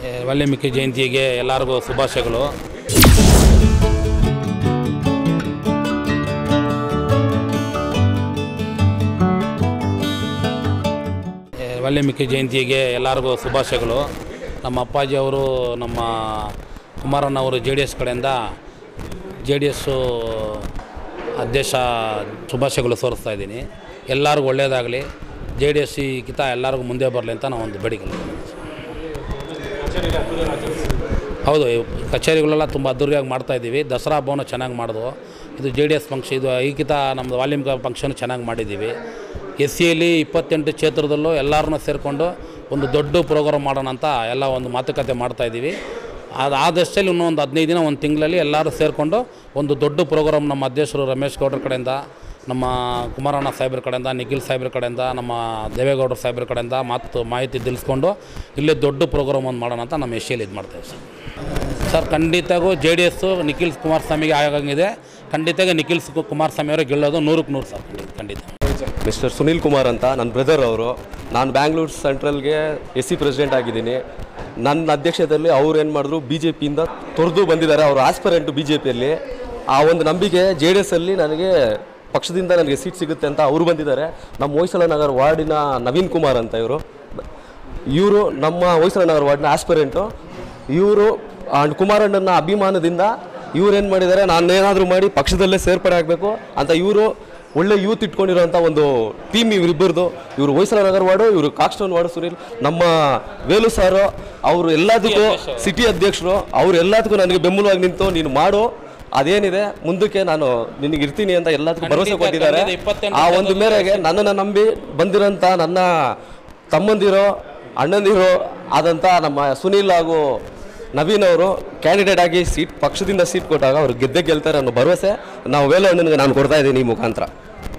ಏ, ವಾಲ್ಮೀಕಿ ಜಯಂತಿಗೆ ಎಲ್ಲರಿಗೂ ಶುಭಾಶಯಗಳು ಏ, ವಾಲ್ಮೀಕಿ ಜಯಂತಿಗೆ ಎಲ್ಲರಿಗೂ ಶುಭಾಶಯಗಳು ನಮ್ಮ ಅಪ್ಪಾಜಿ ಅವರು ನಮ್ಮ ಕುಮಾರಣ್ಣವರು ಜೆ ಡಿ ಎಸ್ ಕಡೆಯಿಂದ ಜೆ ಡಿ ಎಸ್ಸು ಅಧ್ಯಕ್ಷ ಶುಭಾಶಯಗಳು ತೋರಿಸ್ತಾ ಇದ್ದೀನಿ ಎಲ್ಲರಿಗೂ ಒಳ್ಳೆಯದಾಗಲಿ ಜೆ ಡಿ ಎಸ್ ಗಿಂತ ಎಲ್ಲರಿಗೂ ಮುಂದೆ ಬರಲಿ ಅಂತ ನಾವು ಒಂದು ಬೇಡಿಕೆ ಹೌದು ಈ ಕಚೇರಿಗಳೆಲ್ಲ ತುಂಬ ಅದ್ದೂರಿಯಾಗಿ ಮಾಡ್ತಾ ಇದ್ದೀವಿ ದಸರಾ ಹಬ್ಬವನ್ನು ಚೆನ್ನಾಗಿ ಮಾಡಿದ್ವು ಇದು ಜೆ ಡಿ ಎಸ್ ಫಂಕ್ಷನ್ ಇದು ಈಗಿತ ನಮ್ಮದು ವಾಲ್ಮೀಕಿ ಫಂಕ್ಷನ್ ಚೆನ್ನಾಗಿ ಮಾಡಿದ್ದೀವಿ ಎಸ್ ಸಿಯಲ್ಲಿ ಇಪ್ಪತ್ತೆಂಟು ಕ್ಷೇತ್ರದಲ್ಲೂ ಎಲ್ಲರನ್ನೂ ಸೇರಿಕೊಂಡು ಒಂದು ದೊಡ್ಡ ಪ್ರೋಗ್ರಾಮ್ ಮಾಡೋಣ ಅಂತ ಎಲ್ಲ ಒಂದು ಮಾತುಕತೆ ಮಾಡ್ತಾ ಇದ್ದೀವಿ ಅದು ಆದಷ್ಟಲ್ಲಿ ಇನ್ನೂ ಒಂದು ಹದಿನೈದು ದಿನ ಒಂದು ತಿಂಗಳಲ್ಲಿ ಎಲ್ಲರೂ ಸೇರಿಕೊಂಡು ಒಂದು ದೊಡ್ಡ ಪ್ರೋಗ್ರಾಮ್ ನಮ್ಮ ಅಧ್ಯಕ್ಷರು ರಮೇಶ್ ಗೌಡ್ರ ಕಡೆಯಿಂದ ನಮ್ಮ ಕುಮಾರಣ್ಣ ಸಾಹೇಬ್ರ ಕಡೆಯಿಂದ ನಿಖಿಲ್ ಸಾಹೇಬ್ರ ಕಡೆಯಿಂದ ನಮ್ಮ ದೇವೇಗೌಡರ ಸಾಹೇಬ್ರ ಕಡೆಯಿಂದ ಮಾತು ಮಾಹಿತಿ ತಿಳಿಸ್ಕೊಂಡು ಇಲ್ಲೇ ದೊಡ್ಡ ಪ್ರೋಗ್ರಾಮ್ ಒಂದು ಮಾಡೋಣ ಅಂತ ನಮ್ಮ ಎಸ್ ಇದು ಮಾಡ್ತೇವೆ ಸರ್ ಸರ್ ಖಂಡಿತಗೂ ಜೆ ಡಿ ಎಸ್ಸು ನಿಖಿಲ್ ಕುಮಾರಸ್ವಾಮಿಗೆ ಆಗಂಗಿದೆ ಖಂಡಿತವಾಗಿ ನಿಖಿಲ್ ಸು- ಕುಮಾರಸ್ವಾಮಿ ಅವರು ಗೆಲ್ಲೋದು ನೂರಕ್ಕೆ ನೂರು ಸರ್ ಖಂಡಿತ ಖಂಡಿತ ಮಿಸ್ಟರ್ ಸುನೀಲ್ ಕುಮಾರ್ ಅಂತ ನನ್ನ ಬ್ರದರ್ ಅವರು ನಾನು ಬ್ಯಾಂಗ್ಳೂರು ಸೆಂಟ್ರಲ್ಗೆ ಎಸ್ ಸಿ ಪ್ರೆಸಿಡೆಂಟ್ ಆಗಿದ್ದೀನಿ ನನ್ನ ಅಧ್ಯಕ್ಷತೆಯಲ್ಲಿ ಅವ್ರು ಏನು ಮಾಡಿದ್ರು ಬಿ ಜೆ ಪಿಯಿಂದ ತೊರೆದು ಬಂದಿದ್ದಾರೆ ಅವರು ಆಸ್ಪರೆಂಟು ಬಿ ಜೆ ಪಿಯಲ್ಲಿ ಆ ಒಂದು ನಂಬಿಕೆ ಜೆ ಡಿ ಎಸ್ಸಲ್ಲಿ ನನಗೆ ಪಕ್ಷದಿಂದ ನನಗೆ ಸೀಟ್ ಸಿಗುತ್ತೆ ಅಂತ ಅವರು ಬಂದಿದ್ದಾರೆ ನಮ್ಮ ಹೊಯ್ಸಳ ನಗರ ವಾರ್ಡಿನ ನವೀನ್ ಕುಮಾರ್ ಅಂತ ಇವರು ಇವರು ನಮ್ಮ ಹೊಯ್ಸಳ ನಗರ ವಾರ್ಡ್ನ ಆಸ್ಪರೆಂಟು ಇವರು ಕುಮಾರಣ್ಣನ ಅಭಿಮಾನದಿಂದ ಇವ್ರೇನು ಮಾಡಿದ್ದಾರೆ ನಾನೇನಾದರೂ ಮಾಡಿ ಪಕ್ಷದಲ್ಲೇ ಸೇರ್ಪಡೆ ಆಗಬೇಕು ಅಂತ ಇವರು ಒಳ್ಳೆ ಯೂತ್ ಇಟ್ಕೊಂಡಿರೋಂಥ ಒಂದು ಟೀಮ್ ಇವರಿಬ್ಬರದು ಇವರು ಹೊಯ್ಸಳ ನಗರ ವಾರ್ಡು ಇವರು ಕಾಕ್ಸ್ಟೋನ್ ವಾರ್ಡು ಸುನೀಲ್ ನಮ್ಮ ವೇಲು ಸಾರು ಅವರು ಎಲ್ಲದಕ್ಕೂ ಸಿಟಿ ಅಧ್ಯಕ್ಷರು ಅವ್ರು ಎಲ್ಲದಕ್ಕೂ ನನಗೆ ಬೆಂಬಲವಾಗಿ ನಿಂತು ನೀನು ಮಾಡು ಅದೇನಿದೆ ಮುಂದಕ್ಕೆ ನಾನು ನಿನಗೆ ಇರ್ತೀನಿ ಅಂತ ಎಲ್ಲದಕ್ಕೂ ಭರವಸೆ ಖಂಡಿತ, ಕೊಟ್ಟಿದ್ದಾರೆ ಖಂಡಿತ, ಇಪ್ಪತ್ತೆಂಟು ಆ ಒಂದು ಮೇರೆಗೆ ನನ್ನನ್ನು ನಂಬಿ ಬಂದಿರೋಂಥ ನನ್ನ ತಮ್ಮಂದಿರೋ ಅಣ್ಣಂದಿರೋ ಆದಂಥ ನಮ್ಮ ಸುನೀಲ್ ಹಾಗೂ ನವೀನ್ ಅವರು ಕ್ಯಾಂಡಿಡೇಟ್ ಆಗಿ ಸೀಟ್ ಪಕ್ಷದಿಂದ ಸೀಟ್ ಕೊಟ್ಟಾಗ ಅವರು ಗೆದ್ದೆ ಗೆಲ್ತಾರೆ ಅನ್ನೋ ಭರವಸೆ ನಾವು ವೇಲು ಅಣ್ಣನಿಗೆ ನಾನು ಕೊಡ್ತಾ ಇದ್ದೀನಿ ಈ ಮುಖಾಂತರ